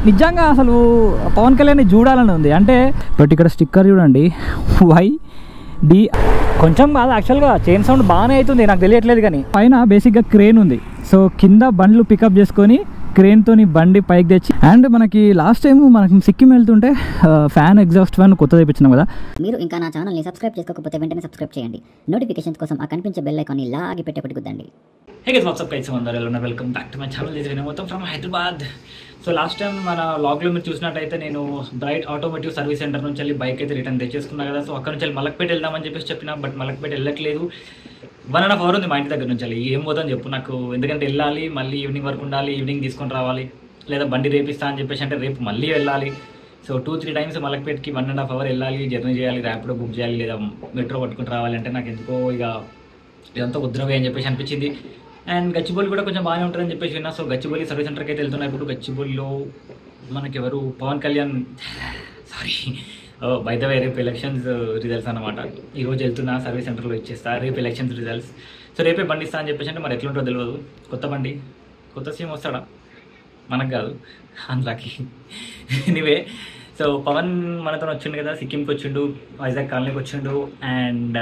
నిజంగా అసలు పవన్ కళ్యాణ్ చూడాలని ఉంది అంటే బట్ ఇక్కడ స్టిక్కర్ చూడండి వై డి కొంచెం కాదు యాక్చువల్గా చైన్ సౌండ్ బాగానే అవుతుంది నాకు తెలియట్లేదు కానీ పైన బేసిక్గా క్రేన్ ఉంది సో కింద బండ్లు పికప్ చేసుకొని క్రేన్తోని బండి పైకి తెచ్చి అండ్ మనకి లాస్ట్ టైం మనకి సిక్కిం వెళ్తుంటే ఫ్యాన్ ఎగ్జాస్ట్ ఫ్యాన్ కొత్త తెప్పించినాం కదా మీరు ఇంకా నా ఛానల్ని సబ్స్క్రైబ్ చేసుకోకపోతే వెంటనే సబ్స్క్రైబ్ చేయండి నోటిఫికేషన్స్ కోసం ఆ కనిపించే బెల్ ఐకాన్ని లాగి పెట్టేపటి గుద్దండి హే గైస్ వాట్సాప్ కైట్స్ అందరూ ఎలా ఉన్నారు welcome back to my channel ఇది మొత్తం from Hyderabad so last time మన లాగ్లో మీరు చూసినట్టయితే నేను బ్రైట్ ఆటోమేటివ్ సర్వీస్ సెంటర్ నుంచి వెళ్ళి బైక్ అయితే రిటర్న్ తెచ్చేసుకున్నా కదా సో అక్కడ నుంచి వెళ్ళి మలక్పేట వెళ్దామని చెప్పేసి చెప్పిన బట్ మలక్పేట వెళ్ళట్లేదు వన్ అండ్ హాఫ్ అవర్ ఉంది మా ఇంటి దగ్గర నుంచి వెళ్ళి ఏం పోతాను చెప్పు నాకు ఎందుకంటే వెళ్ళాలి మళ్ళీ ఈవినింగ్ వరకు ఉండాలి ఈవినింగ్ తీసుకొని రావాలి లేదా బండి రేపిస్తా అని చెప్పేసి అంటే రేపు మళ్ళీ వెళ్ళాలి సో టూ త్రీ టైమ్స్ మలక్పేటకి వన్ అండ్ హాఫ్ అవర్ వెళ్ళాలి జర్నీ చేయాలి ర్యాపిడో బుక్ చేయాలి లేదా మెట్రో పట్టుకుని రావాలి అంటే నాకు ఎందుకో ఇక ఇదంతా ఉద్రవే అని చెప్పేసి అనిపించింది అండ్ గచ్చిబౌలి కూడా కొంచెం బాగానే ఉంటుందని చెప్పేసి విన్నా సో గచ్చిబౌలి సర్వీస్ సెంటర్కి అయితే వెళ్తున్నా ఇప్పుడు గచ్చిబౌలిలో మనకి ఎవరు Pawan Kalyan sorry by the way రేపు ఎలక్షన్స్ రిజల్ట్స్ అనమాట ఈరోజు వెళ్తున్నా సర్వీస్ సెంటర్లో ఇచ్చేస్తా రేపు ఎలక్షన్స్ రిజల్ట్స్ సో రేపే బండి ఇస్తా అని చెప్పేసి అంటే మరి ఎట్లుంటుందో తెలియదు కొత్త బండి కొత్త సీఎం వస్తాడా మనకు కాదు అందులోకి ఎనీవే సో పవన్ మనతో వచ్చిండు కదా సిక్కింకి వచ్చిండు వైజాగ్ కాలనీకి వచ్చిండు అండ్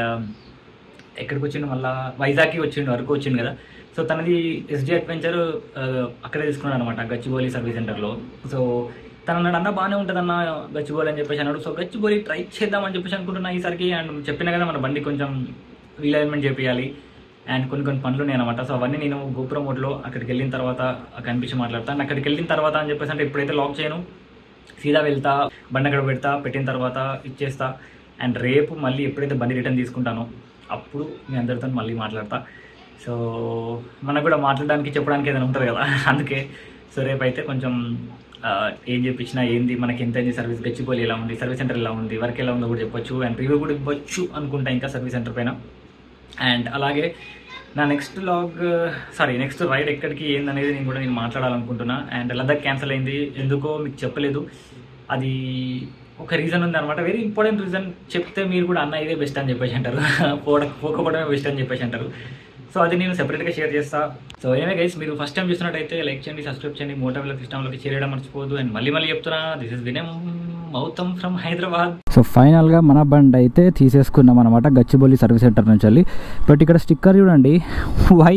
ఎక్కడికి వచ్చిండు మళ్ళా వైజాగ్కి వచ్చిండు వరకు వచ్చిండు కదా సో తనది ఎస్డి అడ్వెంచర్ అక్కడే తీసుకున్నాడు అనమాట గచ్చిబౌలి సర్వీస్ సెంటర్లో సో తన అన్నాడు అన్న బాగానే ఉంటుంది అన్న గచ్చిబౌలి అని చెప్పేసి అన్నాడు సో గచ్చిబౌలి ట్రై చేద్దామని చెప్పేసి అనుకుంటున్నా ఈసారికి అండ్ చెప్పిన కదా మన బండి కొంచెం రీలైన్మెంట్ చేపియాలి అండ్ కొన్ని కొన్ని పనులు ఉన్నాయి అనమాట సో అవన్నీ నేను గోపురం మోడ్లో అక్కడికి వెళ్ళిన తర్వాత కనిపించి మాట్లాడతాను అక్కడికి వెళ్ళిన తర్వాత అని చెప్పేసి అంటే ఇప్పుడైతే లాక్ చేయను సీదా వెళ్తా బండి అక్కడ పెడతా పెట్టిన తర్వాత ఇచ్చేస్తా అండ్ రేపు మళ్ళీ ఎప్పుడైతే బండి రిటర్న్ తీసుకుంటానో అప్పుడు మీ అందరితో మళ్ళీ మాట్లాడతా సో మనకు కూడా మాట్లాడడానికి చెప్పడానికి ఏదైనా ఉంటుంది కదా అందుకే సో రేపు అయితే కొంచెం ఆ, ఏం చెప్పించినా ఏంది మనకి ఎంత అయింది సర్వీస్ గచ్చిపోలి ఎలా ఉంది సర్వీస్ సెంటర్ ఎలా ఉంది వర్క్ ఎలా ఉందో కూడా చెప్పొచ్చు అండ్ రివ్యూ కూడా ఇవ్వచ్చు అనుకుంటా ఇంకా సర్వీస్ సెంటర్ పైన అండ్ అలాగే నా next log sorry next ride ఎక్కడికి ఏందనేది నేను కూడా నేను మాట్లాడాలనుకుంటున్నా అండ్ లదాఖ్ క్యాన్సిల్ అయింది ఎందుకో మీకు చెప్పలేదు అది ఒక రీజన్ ఉంది అనమాట వెరీ ఇంపార్టెంట్ రీజన్ చెప్తే మీరు కూడా అన్న ఇదే బెస్ట్ అని చెప్పేసి అంటారు పోడ పోకపోవడమే బెస్ట్ అని చెప్పేసి అంటారు సో అది నేను సెపరేట్గా షేర్ చేస్తా సో ఏమే గైస్ మీరు ఫస్ట్ టైం చూసినట్టయితే లైక్ చేయండి సబ్స్క్రైబ్ చేయండి మోటార్లకు సిస్టంలోకి చేరడం మర్చిపోదు అండ్ మళ్ళీ మళ్ళీ చెప్తున్నా దిస్ ఇస్ వినయం మౌతం ఫ్రమ్ హైదరాబాద్ సో ఫైనల్గా మన బండి అయితే తీసేసుకున్నాం అనమాట గచ్చిబౌలి సర్వీస్ సెంటర్ నుంచి వెళ్ళి బట్ ఇక్కడ స్టిక్కర్ చూడండి వై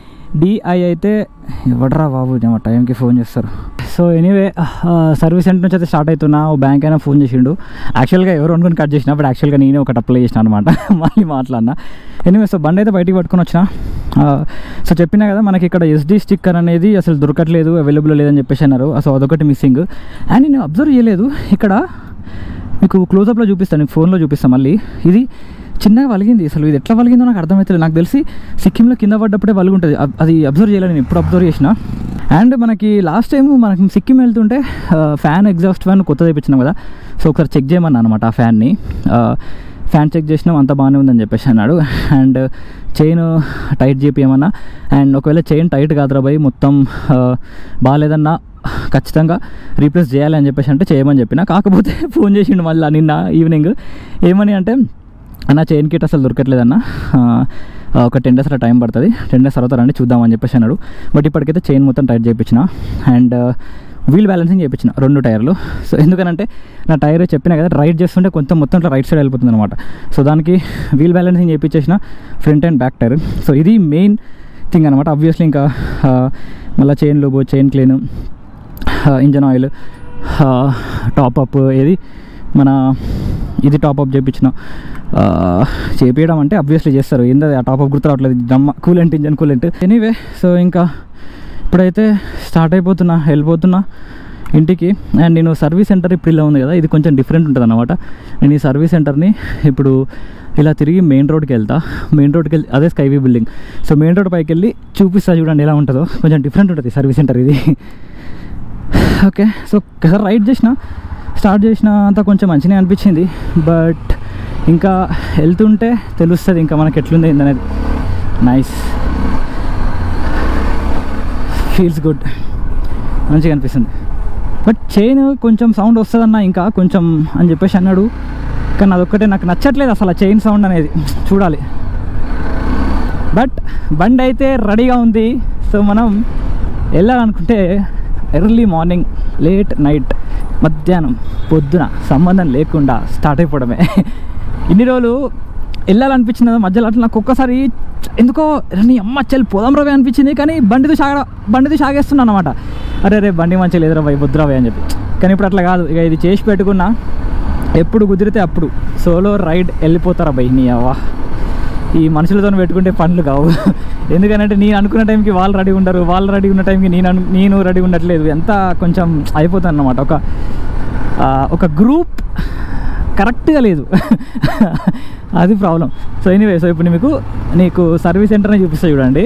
డిఐ అయితే ఎవడరా బాబు ఏమో టైంకి ఫోన్ చేస్తారు సో ఎనీవే సర్వీస్ సెంటర్ నుంచి అయితే స్టార్ట్ అవుతున్నా ఓ బ్యాంక్ అయినా ఫోన్ చేసిండు యాక్చువల్గా ఎవరు అనుకుని కట్ చేసిన బట్ యాక్చువల్గా నేనే ఒకటి అప్లై చేసిన అనమాట మళ్ళీ మాట్లాడినా ఎనీవే సో బండి అయితే బయటికి పట్టుకొని వచ్చిన ఆ, సో చెప్పినా కదా మనకి ఇక్కడ ఎస్డి స్టిక్కర్ అనేది అసలు దొరకట్లేదు అవైలబుల్ లేదని చెప్పేసి అన్నారు సో అదొకటి మిస్సింగ్ అండ్ నేను అబ్జర్వ్ చేయలేదు ఇక్కడ మీకు క్లోజప్లో చూపిస్తాను మీకు ఫోన్లో చూపిస్తాను మళ్ళీ ఇది చిన్నగా వలిగింది అసలు ఇది ఎట్లా వలిగిందో నాకు అర్థమవుతుంది నాకు తెలిసి సిక్కింలో కింద పడ్డప్పుడే వలుగుంటుంది అబ్- అది అబ్జర్వ్ చేయలేదు నేను ఎప్పుడు అబ్జర్వ్ చేసిన అండ్ మనకి లాస్ట్ టైం మనకి సిక్కిం వెళ్తుంటే ఫ్యాన్ ఎగ్జాస్ట్ ఫ్యాన్ కొత్త తెప్పించినాం కదా సో ఒకసారి చెక్ చేయమన్నా అనమాట ఆ ఫ్యాన్ని ఫ్యాన్ చెక్ చేసినాం అంత బాగానే ఉందని చెప్పేసి అన్నాడు అండ్ చైన్ టైట్ చేపియమన్నా అండ్ ఒకవేళ చైన్ టైట్ కాదురా భయ్ మొత్తం ఆ, బాగాలేదన్నా ఖచ్చితంగా రీప్లేస్ చేయాలి అని చెప్పేసి అంటే చేయమని చెప్పిన కాకపోతే ఫోన్ చేసిండు మళ్ళీ నిన్న ఈవినింగ్ ఏమని అంటే అన్న చైన్ కిట్ అసలు దొరకట్లేదన్న ఆ, ఒక టెన్ డేస్ అలా టైం పడుతుంది టెన్ డేస్ తర్వాత రండి చూద్దామని చెప్పేసి అన్నాడు బట్ ఇప్పటికైతే చైన్ మొత్తం టైట్ చేయించిన అండ్ వీల్ బ్యాలెన్సింగ్ చేయించిన రెండు టైర్లు సో ఎందుకనంటే నా టైర్ చెప్పిన కదా రైడ్ చేస్తుంటే కొంచెం మొత్తం ఇట్లా రైట్ సైడ్ వెళ్ళిపోతుంది అనమాట సో దానికి వీల్ బ్యాలెన్సింగ్ చేయించేసిన front and back tyre so ఇది మెయిన్ థింగ్ అనమాట అబ్వియస్లీ ఇంకా ఆ, మళ్ళీ chain lube chain clean engine oil top up ఏది మన ఇది టాప్ అప్ చేయించిన చేపించడం అంటే అబ్వియస్లీ చేస్తారు ఏంది అది ఆ టాప్ అప్ గుర్తు రావట్లేదు దమ్మ coolant engine coolant anyway so ఇంకా ఇప్పుడైతే స్టార్ట్ అయిపోతున్నా వెళ్ళిపోతున్నా ఇంటికి అండ్ నేను సర్వీస్ సెంటర్ ఇప్పుడు ఇలా ఉంది కదా ఇది కొంచెం డిఫరెంట్ ఉంటుంది అనమాట నేను ఈ సర్వీస్ సెంటర్ని ఇప్పుడు ఇలా తిరిగి మెయిన్ రోడ్కి వెళ్తా మెయిన్ రోడ్కి వెళ్ళి అదే Skyview building so main road పైకి వెళ్ళి చూపిస్తా చూడండి ఎలా ఉంటుందో కొంచెం డిఫరెంట్ ఉంటుంది సర్వీస్ సెంటర్ ఇది ఓకే సో ఒకసారి రైడ్ చేసిన స్టార్ట్ చేసిన అంతా కొంచెం మంచిగా అనిపించింది బట్ ఇంకా వెళ్తుంటే తెలుస్తుంది ఇంకా మనకి ఎట్లుంది ఏందనేది నైస్ ఫీల్స్ గుడ్ మంచిగా అనిపిస్తుంది బట్ చైన్ కొంచెం సౌండ్ వస్తుందన్న ఇంకా కొంచెం అని చెప్పేసి అన్నాడు కానీ అదొక్కటే నాకు నచ్చట్లేదు అసలు ఆ చైన్ సౌండ్ అనేది చూడాలి బట్ బండి అయితే రెడీగా ఉంది సో మనం వెళ్ళాలనుకుంటే ఎర్లీ మార్నింగ్ లేట్ నైట్ మధ్యాహ్నం పొద్దున సంబంధం లేకుండా స్టార్ట్ అయిపోవడమే ఇన్ని రోజులు వెళ్ళాలనిపించింది కదా మధ్యలో అట్లా నాకు ఒక్కసారి ఎందుకో నీ అమ్మ చెల్లి పోదాం రవి అనిపించింది కానీ బండితో సాగ బండితో సాగేస్తున్నాను అనమాట అరే రే బండి మంచిగా లేదురా భయ్ వద్దురావే అని చెప్పి కానీ ఇప్పుడు అట్లా కాదు ఇక ఇది చేసి పెట్టుకున్నా ఎప్పుడు కుదిరితే అప్పుడు సోలో రైడ్ వెళ్ళిపోతారా భయ్ నీ అవ్వ ఈ మనుషులతో పెట్టుకుంటే పనులు కావు ఎందుకంటే నేను అనుకున్న టైంకి వాళ్ళు రెడీ ఉండరు వాళ్ళు రెడీ ఉన్న టైంకి నేను అను- నేను రెడీ ఉండట్లేదు ఎంత కొంచెం అయిపోతాను అనమాట ఒక ఆ, ఒక గ్రూప్ కరెక్ట్గా లేదు అది ప్రాబ్లం సో ఎనీవే సో ఇప్పుడు మీకు నీకు సర్వీస్ సెంటర్ని చూపిస్తా చూడండి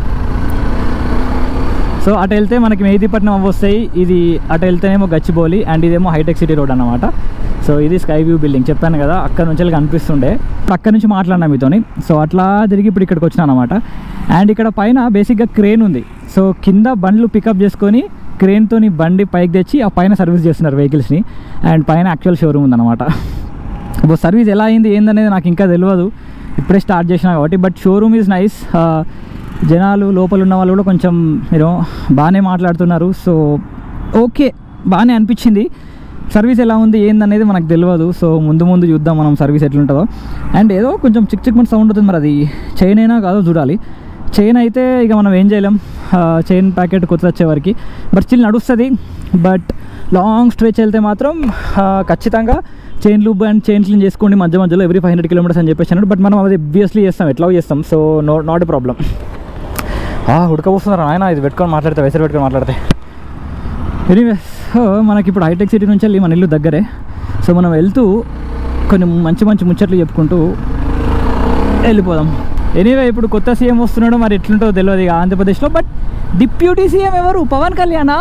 సో అటు వెళ్తే మనకి మెహదీపట్నం అవి వస్తాయి ఇది అటు వెళ్తేనేమో గచ్చిబౌలి అండ్ ఇదేమో హైటెక్ సిటీ రోడ్ అన్నమాట సో ఇది స్కై వ్యూ బిల్డింగ్ చెప్పాను కదా అక్కడ నుంచి వెళ్ళి కనిపిస్తుండే అక్కడ నుంచి మాట్లాడినా మీతోని సో అట్లా తిరిగి ఇప్పుడు ఇక్కడికి వచ్చినా అనమాట అండ్ ఇక్కడ పైన బేసిక్గా క్రేన్ ఉంది సో కింద బండ్లు పికప్ చేసుకొని క్రేన్తోని బండి పైకి తెచ్చి ఆ పైన సర్వీస్ చేస్తున్నారు వెహికల్స్ని అండ్ పైన యాక్చువల్ షోరూమ్ ఉందన్నమాట ఇప్పుడు సర్వీస్ ఎలా అయింది ఏందనేది నాకు ఇంకా తెలియదు ఇప్పుడే స్టార్ట్ చేసిన కాబట్టి బట్ షోరూమ్ ఈజ్ నైస్ జనాలు లోపల ఉన్న వాళ్ళు కూడా కొంచెం మీరు బాగానే మాట్లాడుతున్నారు సో ఓకే బాగానే అనిపించింది సర్వీస్ ఎలా ఉంది ఏందనేది మనకు తెలియదు సో ముందు ముందు చూద్దాం మనం సర్వీస్ ఎట్లుంటుందో అండ్ ఏదో కొంచెం చిక్ చిక్ మన సౌండ్ అవుతుంది మరి అది చైన్ అయినా కాదో చూడాలి చైన్ అయితే ఇక మనం ఏం చేయలేం చైన్ ప్యాకెట్ కొత్త వచ్చేవరకు బట్ స్టిల్ నడుస్తుంది బట్ లాంగ్ స్ట్రెచ్ వెళ్తే మాత్రం ఆ, ఖచ్చితంగా chain lube and chain clean చేసుకోండి మధ్య మధ్యలో ఎవ్రీ ఫైవ్ హండ్రెడ్ కిలోమీటర్స్ అని చెప్పేసి అన్నాడు బట్ మనం అది obviously చేస్తాం ఎట్లా చేస్తాం so no not a problem ఉడకపోస్తున్నారు ఆయన ఇది పెట్టుకొని మాట్లాడితే వెసరు పెట్టుకొని మాట్లాడితే ఎనీవే సో మనకి ఇప్పుడు హైటెక్ సిటీ నుంచి వెళ్ళి మన ఇల్లు దగ్గరే సో మనం వెళ్తూ కొన్ని మంచి మంచి ముచ్చట్లు చెప్పుకుంటూ వెళ్ళిపోదాం ఎనీవే ఇప్పుడు కొత్త సీఎం వస్తున్నాడు మరి ఎట్లుంటుందో తెలియదు ఇక ఆంధ్రప్రదేశ్లో బట్ డిప్యూటీ సీఎం ఎవరు పవన్ కళ్యాణా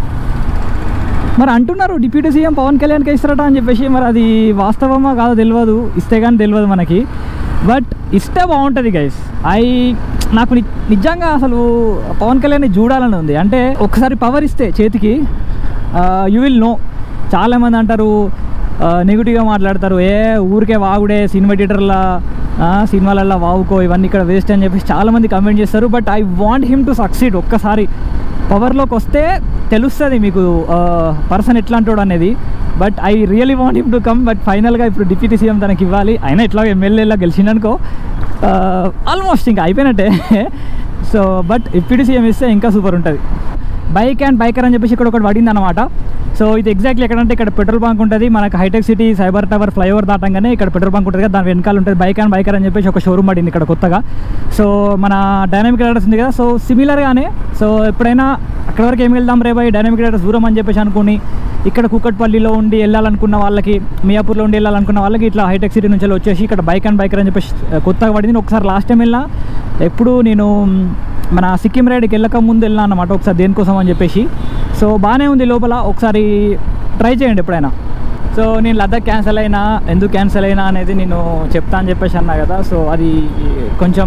మరి అంటున్నారు డిప్యూటీ సీఎం పవన్ కళ్యాణ్కి ఇస్తారట అని చెప్పేసి మరి అది వాస్తవమా కాదో తెలియదు ఇస్తే కానీ తెలియదు మనకి బట్ ఇస్తే బాగుంటుంది గైస్ ఐ నాకు ని- నిజంగా అసలు పవన్ కళ్యాణ్ని చూడాలని ఉంది అంటే ఒకసారి పవర్ ఇస్తే చేతికి యూ విల్ నో చాలామంది అంటారు నెగిటివ్గా మాట్లాడతారు ఏ ఊరికే వాగుడే సినిమా థియేటర్ల సినిమాలల్లో వావుకో ఇవన్నీ ఇక్కడ వేస్ట్ అని చెప్పేసి చాలామంది కమెంట్ చేస్తారు but I want him to succeed ఒక్కసారి పవర్లోకి వస్తే తెలుస్తుంది మీకు పర్సన్ ఎట్లా అంటాడు అనేది but I really want him to come but ఫైనల్గా ఇప్పుడు డిప్యూటీ సీఎం తనకి ఇవ్వాలి అయినా ఎట్లా ఎమ్మెల్యేలా గెలిచిండనుకో ఆల్మోస్ట్ ఇంకా అయిపోయినట్టే సో బట్ డిప్యూటీ సీఎం ఇస్తే ఇంకా సూపర్ ఉంటుంది బైక్ అండ్ బైకర్ అని చెప్పేసి ఇక్కడ ఒకటి పడింది అనమాట సో ఇది ఎగ్జాక్ట్లీ ఎక్కడంటే ఇక్కడ పెట్రోల్ బంక్ ఉంటుంది మనకు Hitec City Cyber Tower flyover దాటంగానే ఇక్కడ పెట్రోల్ బంక్ ఉంటుంది కదా దాని వెనకాల ఉంటుంది బైక్ అండ్ బైకర్ అని చెప్పేసి ఒక షోరూమ్ పడింది ఇక్కడ కొత్తగా సో మన డైనామిక్ రైడర్స్ ఉంది కదా సో సిమిలర్గానే సో ఎప్పుడైనా అక్కడ వరకు ఏం వెళ్దాం రే బై డైనామిక్ రైడర్స్ దూరం అని చెప్పేసి అనుకుని ఇక్కడ కూకట్పల్లిలో ఉండి వెళ్ళాలనుకున్న వాళ్ళకి మియాపూర్లో ఉండి వెళ్ళాలనుకున్న వాళ్ళకి ఇట్లా హైటెక్ సిటీ నుంచి వచ్చేసి ఇక్కడ బైక్ అండ్ బైకర్ అని చెప్పేసి ఆ, కొత్తగా పడింది ఒకసారి లాస్ట్ టైం వెళ్ళినా ఎప్పుడు నేను మ్, మన సిక్కిం రైడ్కి వెళ్ళక ముందు వెళ్ళినా అనమాట ఒకసారి దేనికోసం అని చెప్పేసి సో బాగానే ఉంది లోపల ఒకసారి ట్రై చేయండి ఎప్పుడైనా సో నేను లద్దాఖ్ క్యాన్సిల్ అయినా ఎందుకు క్యాన్సిల్ అయినా అనేది నేను చెప్తా అని చెప్పేసి అన్నా కదా సో అది కొంచెం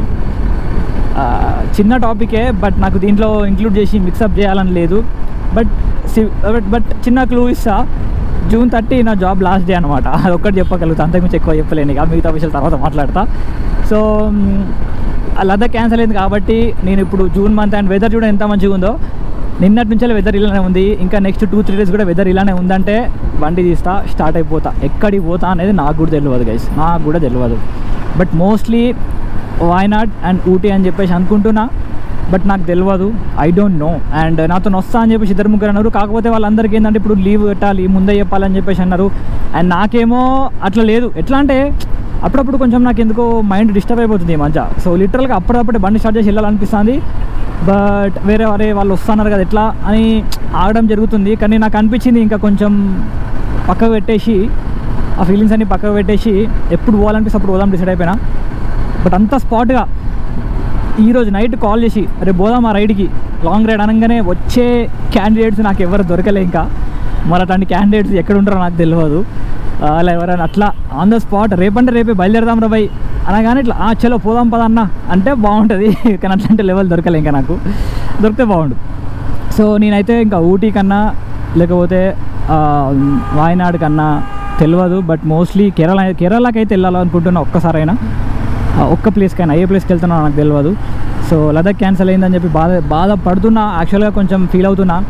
ఆ, చిన్న టాపికే బట్ నాకు దీంట్లో ఇంక్లూడ్ చేసి మిక్సప్ చేయాలని లేదు బట్ బట్ బట్ చిన్న క్లూ ఇస్తా జూన్ థర్టీ నా జాబ్ లాస్ట్ డే అనమాట అది ఒక్కటి చెప్పగలుగుతా అంతకుమించి ఎక్కువ చెప్పలేను ఇక మిగతా విషయాల తర్వాత మాట్లాడతా సో మ్, ఆ లద్దాఖ్ క్యాన్సిల్ అయింది కాబట్టి నేను ఇప్పుడు జూన్ మంత్ అండ్ వెదర్ చూడ ఎంత మంచిగా ఉందో నిన్నటి నుంచి వెదర్ ఇలానే ఉంది ఇంకా నెక్స్ట్ టూ త్రీ డేస్ కూడా వెదర్ ఇలానే ఉందంటే బండి తీస్తా స్టార్ట్ అయిపోతా ఎక్కడికి పోతా అనేది నాకు కూడా తెలియదు గైస్ నాకు కూడా తెలియదు but mostly Wayanad and Ooty అని చెప్పేసి అనుకుంటున్నా బట్ నాకు తెలియదు ఐ డోంట్ నో అండ్ నాతో వస్తా అని చెప్పేసి ఇద్దరు ముగ్గురు అన్నారు కాకపోతే వాళ్ళందరికీ ఏంటంటే ఇప్పుడు లీవ్ పెట్టాలి ముందే చెప్పాలని చెప్పేసి అన్నారు అండ్ నాకేమో అట్లా లేదు ఎట్లా అంటే అప్పుడప్పుడు కొంచెం నాకు ఎందుకో మైండ్ డిస్టర్బ్ అయిపోతుంది ఈ మధ్య సో లిటరల్గా అప్పుడప్పుడే బండి స్టార్ట్ చేసి వెళ్ళాలనిపిస్తుంది బట్ వేరే వారే వాళ్ళు వస్తున్నారు కదా ఎట్లా అని ఆగడం జరుగుతుంది కానీ నాకు అనిపించింది ఇంకా కొంచెం పక్కకు పెట్టేసి ఆ ఫీలింగ్స్ అన్ని పక్కకు పెట్టేసి ఎప్పుడు పోవాలనిపిస్తే అప్పుడు పోదాం డిసైడ్ అయిపోయినా బట్ అంత స్పాట్గా ఈరోజు నైట్ కాల్ చేసి రేపు పోదాం ఆ రైడ్కి లాంగ్ రైడ్ అనగానే వచ్చే క్యాండిడేట్స్ నాకు ఎవరు దొరకలే ఇంకా మరి అట్లాంటి క్యాండిడేట్స్ ఎక్కడ ఉంటారో నాకు తెలియదు ఆ, అలా ఎవరైనా అట్లా ఆన్ ద స్పాట్ రేపంటే రేపే బయలుదేరదాం రా బై అనగానే ఇట్లా "ఆ, చలో పోదాం పద అన్న అంటే బాగుంటుంది కానీ అట్లాంటి లెవెల్ దొరకలే ఇంకా నాకు దొరికితే బాగుండు సో నేనైతే ఇంకా ఊటీ కన్నా లేకపోతే ఆ, వాయనాడ్ కన్నా తెలియదు బట్ మోస్ట్లీ కేరళ కేరళకి అయితే వెళ్ళాలనుకుంటున్నా ఒక్కసారైనా ఆ, ఒక్క ప్లేస్కైనా ఏ ప్లేస్కి వెళ్తున్నా నాకు తెలియదు సో లదాఖ్ క్యాన్సిల్ అయిందని చెప్పి బాధ బాధపడుతున్నా యాక్చువల్గా కొంచెం ఫీల్ అవుతున్నా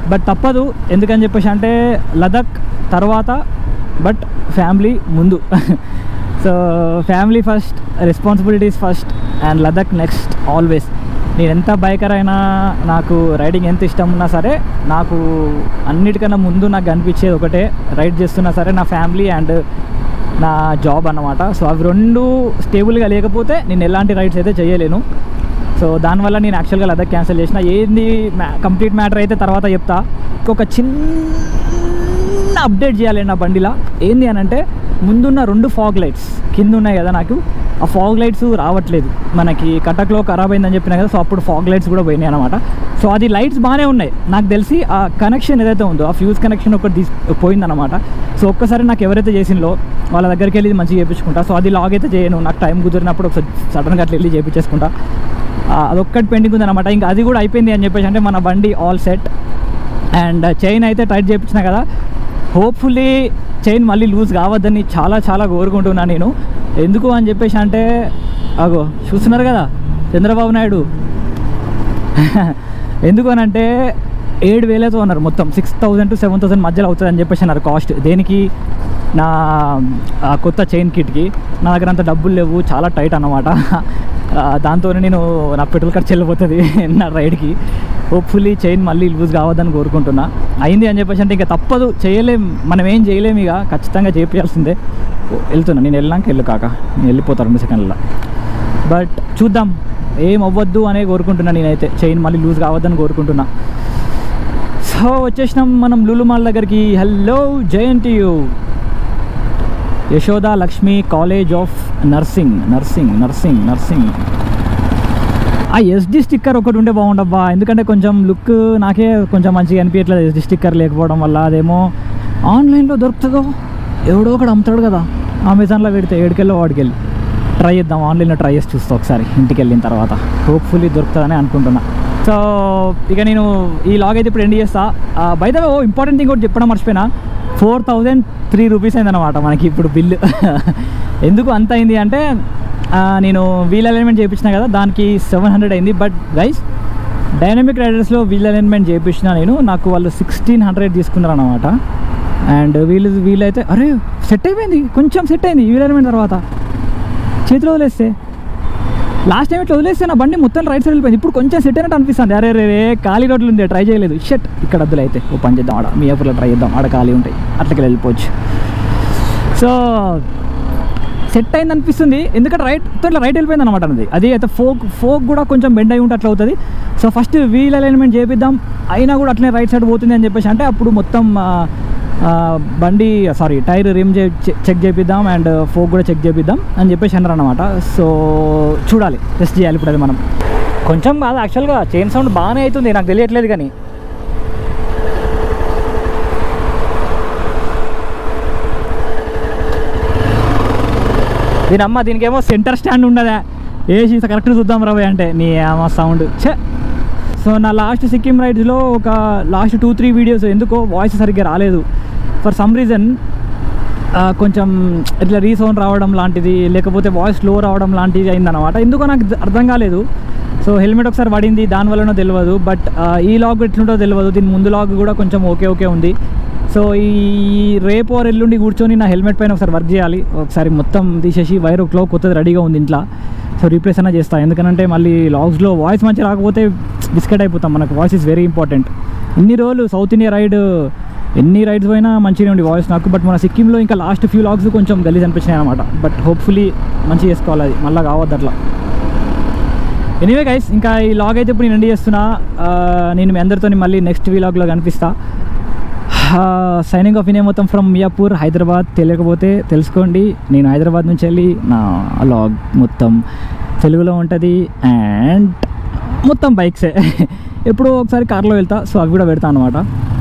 బట్ తప్పదు ఎందుకని చెప్పేసి అంటే లదక్ తర్వాత బట్ ఫ్యామిలీ ముందు so family first responsibilities first and Ladakh next always నేను ఎంత బైకర్ అయినా నాకు రైడింగ్ ఎంత ఇష్టం ఉన్నా సరే నాకు అన్నిటికన్నా ముందు నాకు అనిపించేది ఒకటే రైడ్ చేస్తున్నా సరే నా ఫ్యామిలీ అండ్ నా జాబ్ అన్నమాట సో అవి రెండు స్టేబుల్గా లేకపోతే నేను ఎలాంటి రైడ్స్ అయితే చేయలేను సో దానివల్ల నేను యాక్చువల్గా లదక్ క్యాన్సిల్ చేసిన ఏంది కంప్లీట్ మ్యాటర్ అయితే తర్వాత చెప్తా ఒక చిన్న అప్డేట్ చేయాలి నా బండిలా ఏంది అని అంటే ముందున్న రెండు ఫాగ్ లైట్స్ కింద ఉన్నాయి కదా నాకు ఆ ఫాగ్ లైట్స్ రావట్లేదు మనకి కటక్లో ఖరాబ్ అయిందని చెప్పినా కదా సో అప్పుడు ఫాగ్ లైట్స్ కూడా పోయినాయి అనమాట సో అది లైట్స్ బాగానే ఉన్నాయి నాకు తెలిసి ఆ కనెక్షన్ ఏదైతే ఉందో ఆ ఫ్యూజ్ కనెక్షన్ ఒకటి తీసి పోయిందనమాట సో ఒక్కసారి నాకు ఎవరైతే చేసిందో వాళ్ళ దగ్గరికి వెళ్ళి మంచిగా చేయించుకుంటా సో అది లాగ్ అయితే చేయను నాకు టైం కుదిరినప్పుడు ఒకసారి సడన్గా అట్లా వెళ్ళి చేయించేసుకుంటా ఆ, అదొక్కటి పెండింగ్ ఉందన్నమాట ఇంకా అది కూడా అయిపోయింది అని చెప్పేసి అంటే మన బండి ఆల్ సెట్ అండ్ చైన్ అయితే టైట్ చేయించిన కదా హోప్ఫుల్లీ చైన్ మళ్ళీ లూజ్ కావద్దని చాలా చాలా కోరుకుంటున్నాను నేను ఎందుకు అని చెప్పేసి అంటే అగో చూస్తున్నారు కదా చంద్రబాబు నాయుడు ఎందుకు అని అంటే ఏడు వేలతో ఉన్నారు మొత్తం six thousand to seven thousand మధ్యలో అవుతుంది అని చెప్పేసి అన్నారు కాస్ట్ దేనికి నా ఆ కొత్త చైన్ కిట్కి నా దగ్గర అంత డబ్బులు లేవు చాలా టైట్ అన్నమాట దాంతో నేను నా పెట్రోల్ ఖర్చు వెళ్ళిపోతుంది నా రైడ్కి హోప్ఫుల్లీ చైన్ మళ్ళీ లూజ్ కావద్దని కోరుకుంటున్నా అయింది అని చెప్పేసి అంటే ఇంకా తప్పదు చేయలేం మనం ఏం చేయలేము ఇక ఖచ్చితంగా చేపించాల్సిందే వెళ్తున్నా నేను వెళ్ళాక వెళ్ళు కాక నేను వెళ్ళిపోతాను రెండు సెకండ్లో బట్ చూద్దాం ఏం అవ్వద్దు అనే కోరుకుంటున్నా నేనైతే చైన్ మళ్ళీ లూజ్ కావద్దని కోరుకుంటున్నా సో వచ్చేసినాం మనం లూలుమాల్ దగ్గరికి హలో జయంతి యూ Yashoda Lakshmi college of nursing nursing nursing nursing ఆ ఎస్డి స్టిక్కర్ ఒకటి ఉంటే బాగుండబ్బా ఎందుకంటే కొంచెం లుక్ నాకే కొంచెం మంచిగా అనిపించట్లేదు ఎస్డి స్టిక్కర్ లేకపోవడం వల్ల అదేమో ఆన్లైన్లో దొరుకుతుందో ఎవడో ఒకడు అమ్ముతాడు కదా అమెజాన్లో పెడితే ఏడుకెళ్ళో వాడికెళ్ళి ట్రై చేద్దాం ఆన్లైన్లో ట్రై చేసి చూస్తా ఒకసారి ఇంటికి వెళ్ళిన తర్వాత హోప్ఫుల్లీ దొరుకుతుందని అనుకుంటున్నా సో ఇక నేను ఈ లాగ్ అయితే ఇప్పుడు ఎండ్ చేస్తా బై ద ఓ ఇంపార్టెంట్ థింగ్ కూడా చెప్పడం మర్చిపోయినా ఫోర్ థౌజండ్ త్రీ రూపీస్ అయిందన్నమాట మనకి ఇప్పుడు బిల్లు ఎందుకు అంత అయింది అంటే ఆ, నేను వీల్ అలైన్మెంట్ చేయించిన కదా దానికి సెవెన్ హండ్రెడ్ అయింది బట్ గైస్ డైనమిక్ రైడర్స్లో వీల్ అలైన్మెంట్ చేయించిన నేను నాకు వాళ్ళు సిక్స్టీన్ హండ్రెడ్ తీసుకున్నారు అనమాట అండ్ వీళ్ళు వీళ్ళైతే అరే సెట్ అయిపోయింది కొంచెం సెట్ అయింది వీల్ అలైన్మెంట్ తర్వాత చేతిలో వదిలేస్తే లాస్ట్ టైం ఇట్లా వదిలేస్తే నా బండి మొత్తం రైట్ సైడ్ వెళ్ళిపోయింది ఇప్పుడు కొంచెం సెట్ అయినట్టు అనిపిస్తుంది అరే రే రే ఖాళీ రోడ్లు ఉంది ట్రై చేయలేదు షట్ ఇక్కడ వద్దులు అయితే ఓ పని చేద్దాం ఆడ మీ అప్పులో ట్రై చేద్దాం ఆడ ఖాళీ ఉంటాయి అట్లకి వెళ్ళిపోవచ్చు సో సెట్ అయింది అనిపిస్తుంది ఎందుకంటే రైట్ ఇట్లా రైట్ వెళ్ళిపోయింది అనమాట అది అది అయితే ఫోక్ ఫోక్ కూడా కొంచెం బెండ్ అయి ఉంటే అట్లా అవుతుంది సో ఫస్ట్ వీల్ అలైన్మెంట్ చేపిద్దాం అయినా కూడా అట్లనే రైట్ సైడ్ పోతుంది అని చెప్పేసి అంటే అప్పుడు మొత్తం ఆ, ఆ, బండి సారీ టైర్ రిమ్ చెక్ చేపిద్దాం అండ్ ఫోక్ కూడా చెక్ చేపిద్దాం అని చెప్పేసి అన్నారు అనమాట సో చూడాలి టెస్ట్ చేయాలి ఇప్పుడు అది మనం కొంచెం కాదు యాక్చువల్గా చైన్ సౌండ్ బాగానే అవుతుంది నాకు తెలియట్లేదు కానీ దీని అమ్మ దీనికేమో సెంటర్ స్టాండ్ ఉండదా ఏసీ కరెక్ట్ చూద్దాం రవి అంటే నీ అమ్మ సౌండ్ ఛే సో నా లాస్ట్ సిక్కిం రైడ్స్లో ఒక లాస్ట్ టూ త్రీ వీడియోస్ ఎందుకో వాయిస్ సరిగ్గా రాలేదు ఫర్ సమ్ రీజన్ కొంచెం ఇట్లా రీసౌండ్ రావడం లాంటిది లేకపోతే వాయిస్ స్లో రావడం లాంటిది అయిందన్నమాట ఎందుకో నాకు అర్థం కాలేదు సో హెల్మెట్ ఒకసారి పడింది దానివల్లనో తెలియదు బట్ ఈ లాగ్ ఎట్లుంటో తెలియదు దీని ముందు లాగ్ కూడా కొంచెం ఓకే ఓకే ఉంది సో ఈ రేపు ఆర్ ఎల్లుండి కూర్చొని నా హెల్మెట్ పైన ఒకసారి వర్క్ చేయాలి ఒకసారి మొత్తం తీసేసి వైర్ క్లో కొత్తది రెడీగా ఉంది ఇంట్లో సో రీప్లేస్ అయినా చేస్తాను ఎందుకంటే మళ్ళీ లాగ్స్లో వాయిస్ మంచి రాకపోతే బిస్కెట్ అయిపోతాం మనకు వాయిస్ ఇస్ వెరీ ఇంపార్టెంట్ ఇన్ని రోజులు సౌత్ ఇండియా రైడ్ ఎన్ని రైడ్స్ పోయినా మంచిగా ఉండి వాయిస్ నాకు బట్ మన సిక్కింలో ఇంకా లాస్ట్ ఫ్యూ లాగ్స్ కొంచెం గలీజ్ అనిపించినాయి అనమాట బట్ హోప్ఫుల్లీ మంచిగా చేసుకోవాలి అది మళ్ళీ కావద్దు అట్లా ఎనీవే గైస్ ఇంకా ఈ లాగ్ అయితే ఇప్పుడు నేను ఎండ్ చేస్తున్నా ఆ, నేను మీ అందరితో మళ్ళీ నెక్స్ట్ వీలాగ్లో కనిపిస్తా సైనింగ్ ఆఫ్ ఇనే మొత్తం ఫ్రమ్ మియాపూర్ హైదరాబాద్ తెలియకపోతే తెలుసుకోండి నేను హైదరాబాద్ నుంచి వెళ్ళి నా లాగ్ మొత్తం తెలుగులో ఉంటుంది అండ్ మొత్తం బైక్సే ఎప్పుడో ఒకసారి కార్లో వెళ్తా సో అవి కూడా పెడతా అనమాట